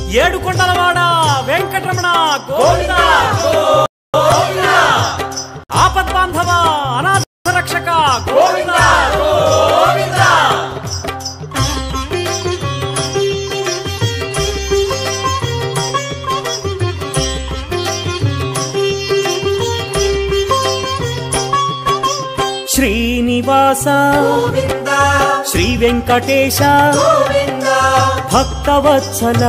ఏడు కొండలవాడ వెంకటరమణ గోవింద ఆపద్ బాంధవ అనాథ రక్షక గోవింద గోవింద శ్రీనివాస శ్రీ వెంకటేశ భక్తవత్సల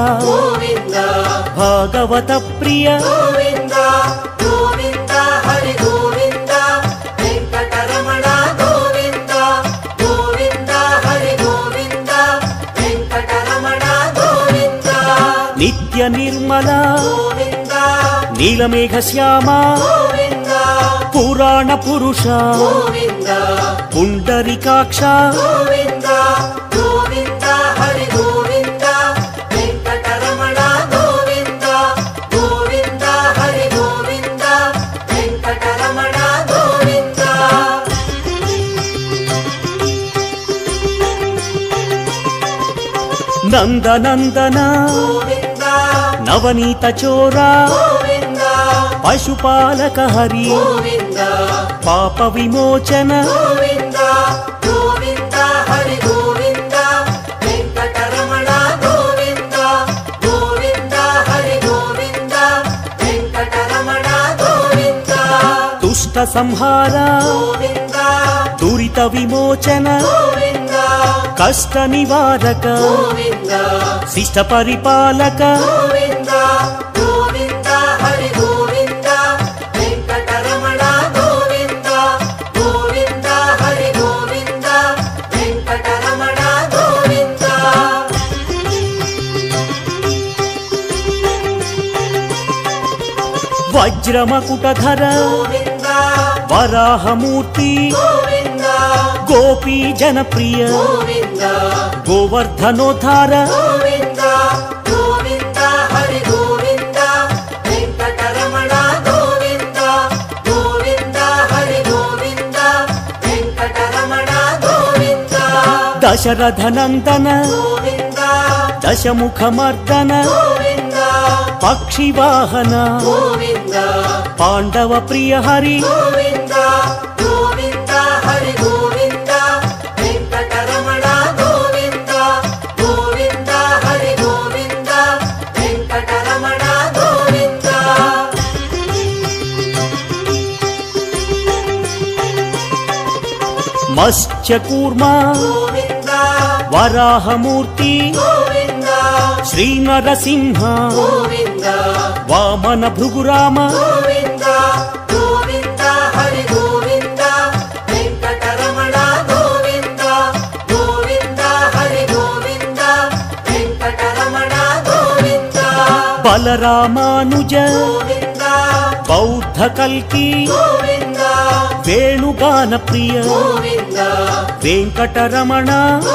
భాగవత ప్రియ నిత్య నిర్మల నీలమేఘ శ్యామ పురాణ పురుష పుండరికాక్ష నందనందన నవనీత చోరా పశుపాలక హరి పాప విమోచన దుష్ట సంహార దురిత విమోచన కష్ట నివారక శిష్ట పరిపాలక వజ్రమకుటధర వరాహమూర్తి గోపీ జనప్రియ గోవర్ధనోద్ధార దశరథనందన దశముఖమర్దన పక్షివాహన పాండవ ప్రియ హరి మత్స్యకూర్మ వరాహమూర్తి శ్రీ నరసింహ వామన భృగురామ బలరామానుజ బౌద్ధ కల్కి వేణుగాన ప్రియ వెంకటరమణ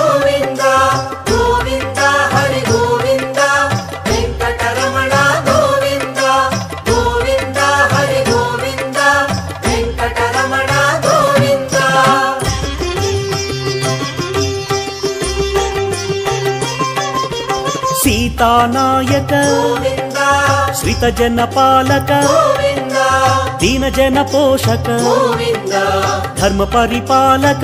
సీతానాయక శ్రితజన పాలక దీనజన పోషక ధర్మ పరిపాలక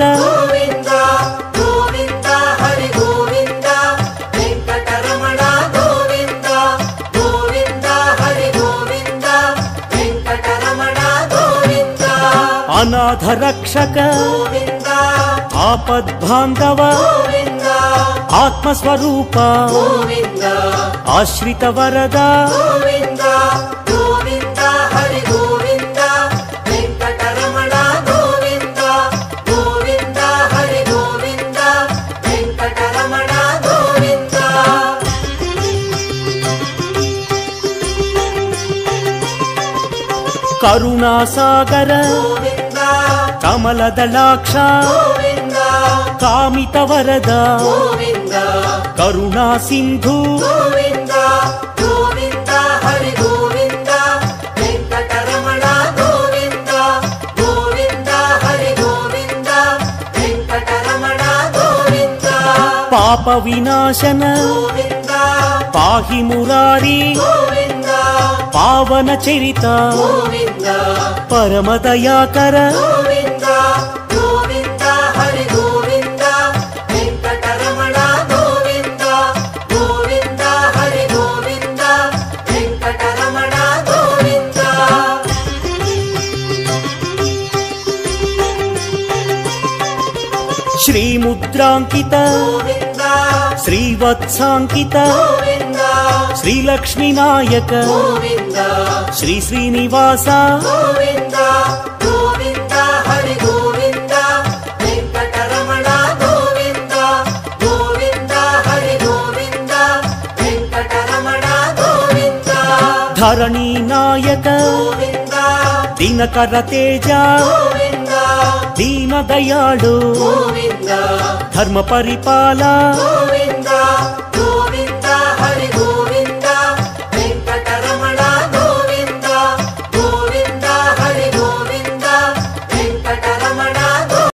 అనాథ రక్షక ఆపద్బాంధవ ఆత్మస్వరూప ఆశ్రిత వరద కరుణాసాగర కమలదళాక్ష కామిత వరద కరుణా సింధు పాప వినాశన పాహి మురారి గోవింద పావన చరిత గోవింద పరమదయాకర గోవింద గోవింద హరి గోవింద వెంకటరమణ గోవింద గోవింద హరి గోవింద వెంకటరమణ గోవింద శ్రీముద్రాంకిత గోవింద శ్రీవత్సాంకిత గోవింద శ్రీలక్ష్మీ నాయక గోవింద శ్రీ శ్రీనివాస గోవింద గోవింద హరి గోవింద వెంకటరమణ గోవింద గోవింద హరి గోవింద వెంకటరమణ గోవింద ధరణీ నాయక గోవింద దినకర తేజ గోవింద దీన దయాళు గోవింద ధర్మ పరిపాల గోవింద